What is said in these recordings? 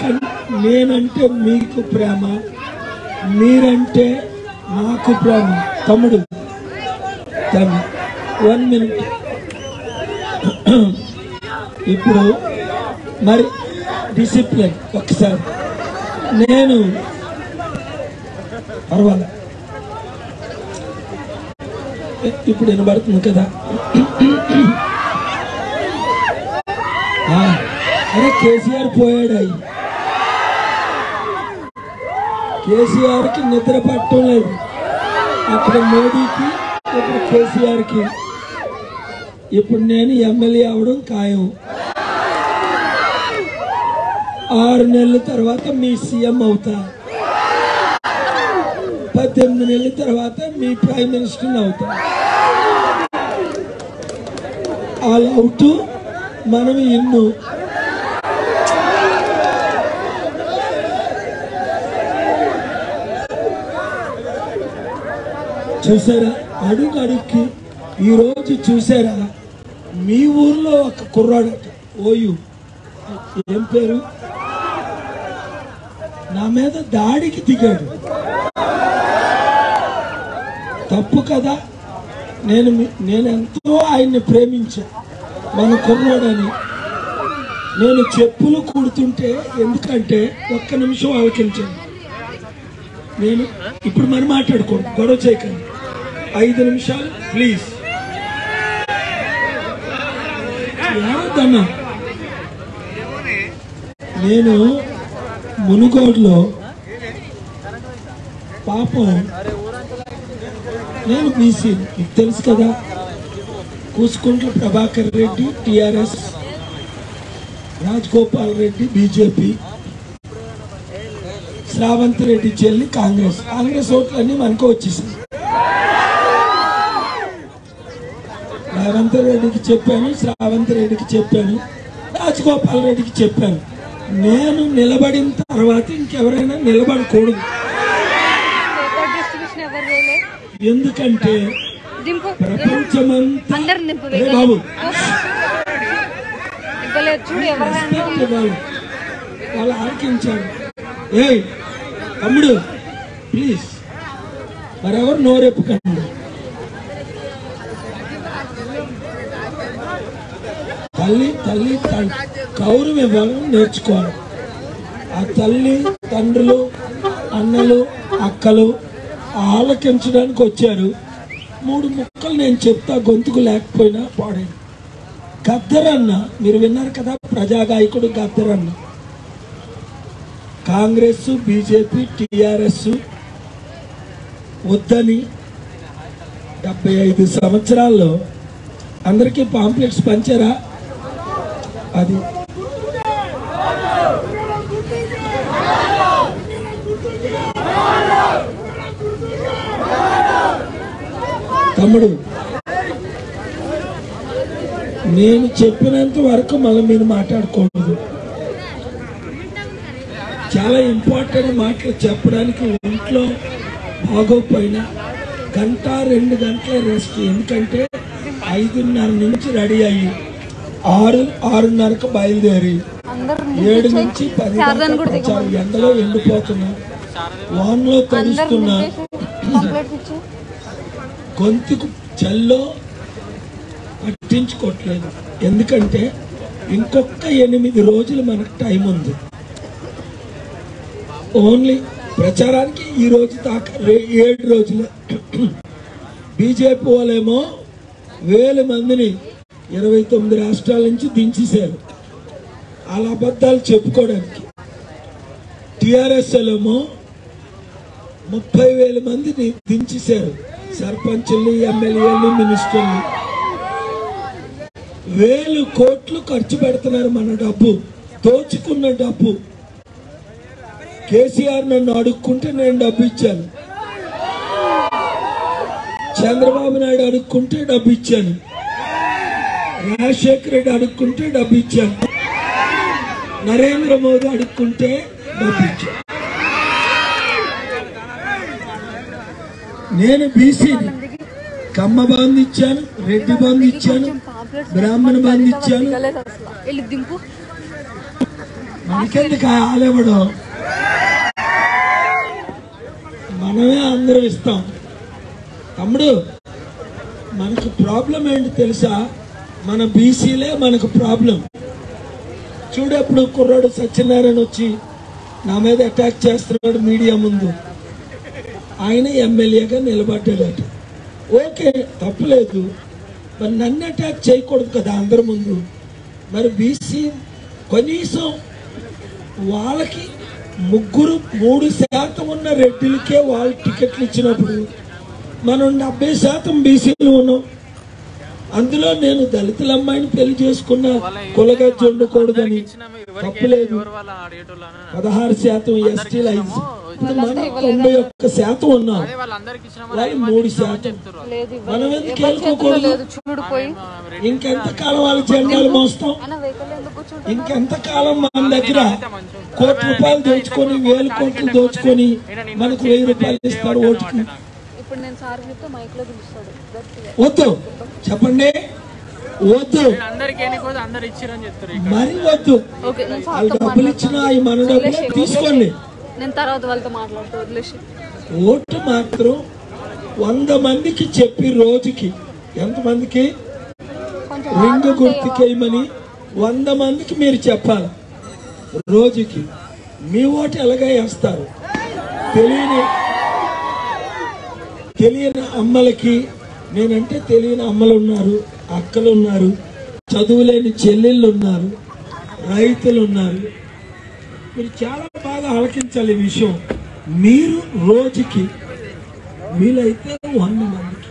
నాకం నేనంటే మీకు ప్రేమ మీరంటే నాకు ప్రేమ తమ్ముడు తమ్ముడు వన్ మినిట్ ఇప్పుడు మరి డిసిప్లిన్ ఒకసారి నేను పర్వాలేదు ఇప్పుడు వినబడుతుంది కదా ఆ, అరే కేసీఆర్ పోయాడు అయ్యి కేసీఆర్ కి నిద్ర పట్టడం లేదు అక్కడ మోడీకి ఇప్పుడు కేసీఆర్ కి ఇప్పుడు నేను ఎమ్మెల్యే అవడం ఖాయం ఆరు నెలల తర్వాత మీ సీఎం అవుతా పద్దెనిమిది నెలల తర్వాత మీ ప్రైమ్ మినిస్టర్ అవుతా ఆల్ అవుట్ మనం ఇన్ను చూసారా అడుగు అడుగుకి ఈరోజు చూసారా మీ ఊర్లో ఒక కుర్రాడట ఓయు ఏం పేరు నా మీద దాడికి దిగాడు తప్పు కదా నేను మీ- నేను ఎంతో ఆయన్ని ప్రేమించా మన కుర్రాడని నేను చెప్పులు కుడుతుంటే ఎందుకంటే ఒక్క నిమిషం ఆలోచించాను నేను ఇప్పుడు మనం మాట్లాడుకోండి గొడవ చేయకండి ఐదు నిమిషాలు ప్లీజ్ ఏమవుతన్నా నేను మునుగోడులో పాపం నేను బీసీ మీకు తెలుసు కదా కూసుకుంట్ల ప్రభాకర్ రెడ్డి టిఆర్ఎస్ రాజగోపాల్ రెడ్డి బీజేపీ శ్రావంత్ రెడ్డి చెల్లి కాంగ్రెస్ కాంగ్రెస్ ఓట్లన్నీ మనకు వచ్చేసాయి రేవంత్ రెడ్డికి చెప్పాను శ్రావంత్ రెడ్డికి చెప్పాను రాజగోపాల్ రెడ్డికి చెప్పాను నేను నిలబడిన తర్వాత ఇంకెవరైనా నిలబడకూడదు పేపర్ డిస్ట్రిబ్యూషన్ ఎవరు చేయలే ఎందుకంటే దింపు ప్రపంచమంతా అందరు నింపు అరే బాబు నింపలేదు చూడు ఎవరైనా రెస్పెక్ట్ ఇవ్వాలి వాళ్ళు ఆలకించారు ఏయ్ తమ్ముడు ప్లీజ్ మరెవరు నోరెప్పుకండి తల్లి తల్లి తండ్రి గౌరవం ఇవ్వాలని నేర్చుకోవాలి ఆ తల్లి తండ్రులు అన్నలు అక్కలు ఆలకించడానికి వచ్చారు మూడు ముక్కలు నేను చెప్తా గొంతుకు లేకపోయినా పాడాను గద్దరన్న మీరు విన్నారు కదా ప్రజాగాయకుడు గద్దరన్న కాంగ్రెస్ బీజేపీ టిఆర్ఎస్ వద్దని డెబ్బై ఐదు సంవత్సరాల్లో అందరికీ పాంప్లెట్స్ పంచారా అది తమ్ముడు నేను చెప్పినంత వరకు మళ్ళీ మీరు మాట్లాడకూడదు చాలా ఇంపార్టెంట్ మాటలు చెప్పడానికి ఒంట్లో బాగోపోయినా గంట రెండు గంటల రెస్ట్ ఎందుకంటే ఐదున్నర నుంచి రెడీ అయ్యి ఆరు ఆరున్నరకు బయలుదేరి అందరు ఏడు నుంచి పది దాకా ప్రచారం ఎండలో ఎండిపోతున్నా వాన్లో తడుస్తున్నా కంప్లీట్ ఇచ్చి గొంతుకు చల్లో పట్టించుకోవట్లేదు ఎందుకంటే ఇంకొక ఎనిమిది రోజులు మనకు టైం ఉంది ఓన్లీ ప్రచారానికి ఈ రోజు దాకా రే- ఏడు రోజులు బీజేపీ వాళ్ళేమో వేల మందిని ఇరవై తొమ్మిది రాష్ట్రాల నుంచి దించేశారు వాళ్ళ అబద్ధాలు చెప్పుకోవడానికి టిఆర్ఎస్ ఏమో ముప్పై వేల మందిని దించేశారు సర్పంచుల్ని ఎమ్మెల్యేలు మినిస్టర్లు వేలు కోట్లు ఖర్చు పెడుతున్నారు మన డబ్బు దోచుకున్న డబ్బు కేసీఆర్ నన్ను అడుక్కుంటే నేను డబ్బు ఇచ్చాను చంద్రబాబు నాయుడు అడుక్కుంటే డబ్బు ఇచ్చాను రాజశేఖర రెడ్డి అడుక్కుంటే డబ్బు ఇచ్చాను నరేంద్ర మోదీ అడుక్కుంటే డబ్బు ఇచ్చాను నేను బీసీని కమ్మ బంధు ఇచ్చాను రెడ్డి బంధు ఇచ్చాను బ్రాహ్మణ బంధు ఇచ్చాను దిగలేదు అసలు వెళ్ళి దింపు మనకెందుకు ఆలేవడు మనమే అందరం ఇస్తాం తమ్ముడు మనకు ప్రాబ్లం ఏంటి తెలుసా మన బీసీలే మనకు ప్రాబ్లం చూడప్పుడు కుర్రాడు సత్యనారాయణ వచ్చి నా మీద అటాక్ చేస్తున్నాడు మీడియా ముందు ఆయన ఎమ్మెల్యేగా నిలబడ్డాడట ఓకే తప్పులేదు మరి నన్ను అటాక్ చేయకూడదు కదా అందరి ముందు మరి బీసీ కనీసం వాళ్ళకి ముగ్గురు మూడు శాతం ఉన్న రెడ్డిలకే వాళ్ళు టికెట్లు ఇచ్చినప్పుడు మనం డెబ్బై శాతం బీసీలు ఉన్నాం అందులో నేను దళితుల అమ్మాయిని పెళ్లి చేసుకున్న కులగా ఉండకూడదని తప్పులేదు ఎవరు వాళ్ళ ఆడేటోళ్ళని పదహారు శాతం ఎస్టీలు ఐదు ఇప్పుడు మనం తొంభై ఒక్క శాతం ఉన్నాం అదే వాళ్ళందరికి ఇచ్చిన వాళ్ళు మూడు శాతం లేదు మనం ఇవ్వలేదు ఎందుకు ఎవరి చేతిలో వెళ్ళుకోకూడదు లేదు చూడు పోయి ఇంకెంత కాలం వాళ్ళ జెండాలు మోస్తాం అన్న వెహికల్ ఎందుకు కూర్చుంటా ఇంకెంత కాలం మన దగ్గర కోటి రూపాయలు దోచుకొని వేల కోట్లు దోచుకొని మనకు వెయ్యి రూపాయలు ఇస్తారు ఓటుకి ఇప్పుడు నేను సార్ చెప్తే మైక్ లో పిలుస్తాడు గట్టిగా వద్దు చెప్పండి వద్దు అందరికి ఎన్నికోదు అందరు ఇచ్చిరని చెప్తారు ఇక. మరి వద్దు ఓకే నేను వాళ్ళు సార్తో డబ్బులు ఇచ్చినా ఈ మన డబ్బులు తీసుకోండి నేను తర్వాత వాళ్ళతో మాట్లాడుతూ వదిలేసి ఓటు మాత్రం వంద మందికి చెప్పి రోజుకి ఎంతమందికి కొంచెం రింగ్ గుర్తుకేయమని వంద మందికి మీరు చెప్పాలి రోజుకి మీ ఓటు ఎలాగ వేస్తారు తెలియని తెలియని అమ్మలకి నేనంటే తెలియని అమ్మలు ఉన్నారు అక్కలు ఉన్నారు చదువులేని చెల్లెళ్ళు ఉన్నారు రైతులు ఉన్నారు మీరు చాలా బాగా ఆలకించాలి ఈ విషయం మీరు రోజుకి వీలైతే వంద మందికి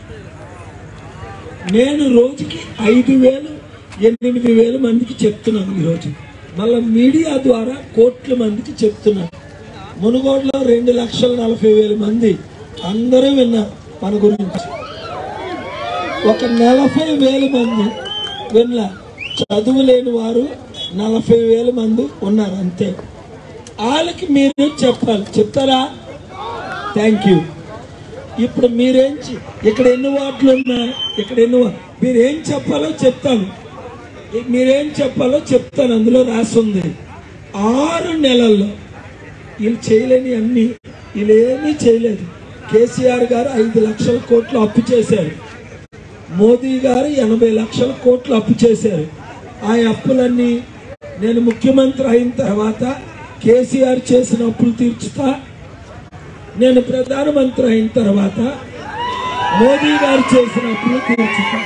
నేను రోజుకి ఐదు వేలు ఎనిమిది వేల మందికి చెప్తున్నాను ఈరోజు మళ్ళీ మీడియా ద్వారా కోట్ల మందికి చెప్తున్నాను మునుగోడులో రెండు లక్షల నలభై వేల మంది అందరూ విన్నారు మన గురించి ఒక నలభై వేల మంది విన్న చదువు లేని వారు నలభై వేల మంది ఉన్నారు అంతే వాళ్ళకి మీరు చెప్పాలి చెప్తారా థ్యాంక్ యూ ఇప్పుడు మీరేం చె- ఇక్కడ ఎన్ని వార్డులు ఉన్నాయి ఇక్కడ ఎన్ని వా- మీరేం చెప్పాలో చెప్తాను ఇ- మీరేం చెప్పాలో చెప్తాను అందులో రాసి ఉంది ఆరు నెలల్లో వీళ్ళు చేయలేని అన్ని వీళ్ళు ఏమీ చేయలేదు కేసీఆర్ గారు ఐదు లక్షల కోట్లు అప్పు చేశారు మోదీ గారు ఎనభై లక్షల కోట్లు అప్పు చేశారు ఆ అప్పులన్నీ నేను ముఖ్యమంత్రి అయిన తర్వాత కేసీఆర్ చేసిన అప్పులు తీర్చుతా నేను ప్రధానమంత్రి అయిన తర్వాత మోదీ గారు చేసిన అప్పులు తీర్చుతా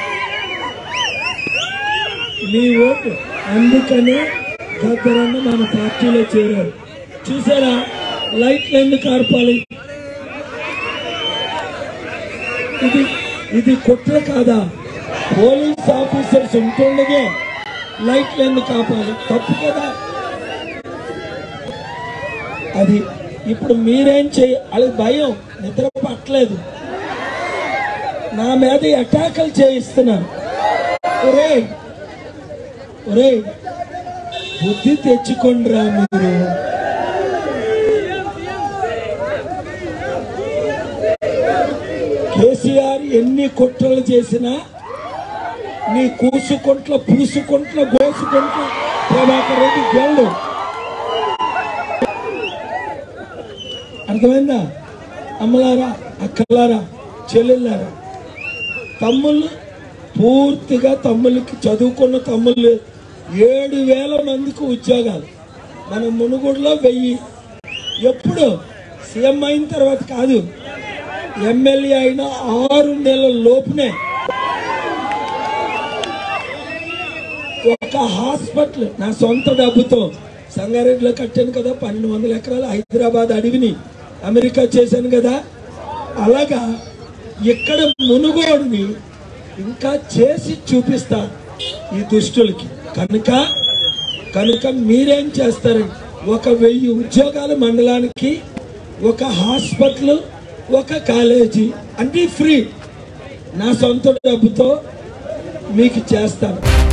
మీ ఓటు అందుకనే గద్దరన్న మన పార్టీలో చేరారు చూసారా లైట్లు ఎందుకు ఆర్పాలి ఇది ఇది కుట్ర కాదా పోలీస్ ఆఫీసర్స్ ఉంటుండగే లైట్లు ఎందుకు ఆపాలి తప్పు కదా అది ఇప్పుడు మీరేం చేయ అది భయం నిద్ర పట్టలేదు నా మీద అటాకులు చేయిస్తున్నారు ఒరే ఒరే బుద్ధి తెచ్చుకోండిరా మీరు కేసీఆర్ ఎన్ని కుట్రలు చేసినా నీ కూసుకుంట్ల పూసుకుంట్ల గోసుకుంట్ల ప్రభాకర్ రెడ్డి గెళ్ళు అర్థమైందా అమ్మలారా అక్కలారా చెల్లెళ్ళారా తమ్ముళ్ళు పూర్తిగా తమ్ముళ్ళకి చదువుకున్న తమ్ముళ్ళు ఏడు వేల మందికి ఉద్యోగాలు మన మునుగుడులో వెయ్యి ఎప్పుడు సీఎం అయిన తర్వాత కాదు ఎమ్మెల్యే అయిన ఆరు నెలల లోపునే ఒక హాస్పిటల్ నా సొంత డబ్బుతో సంగారెడ్డిలో కట్టాను కదా పన్నెండు వందల ఎకరాలు హైదరాబాద్ అడవిని అమెరికా చేశాను కదా అలాగా ఇక్కడ మునుగోడుని ఇంకా చేసి చూపిస్తా ఈ దుష్టులకి కనుక కనుక మీరేం చేస్తారు ఒక వెయ్యి ఉద్యోగాలు మండలానికి ఒక హాస్పిటల్ ఒక కాలేజీ అన్నీ ఫ్రీ నా సొంత డబ్బుతో మీకు చేస్తాను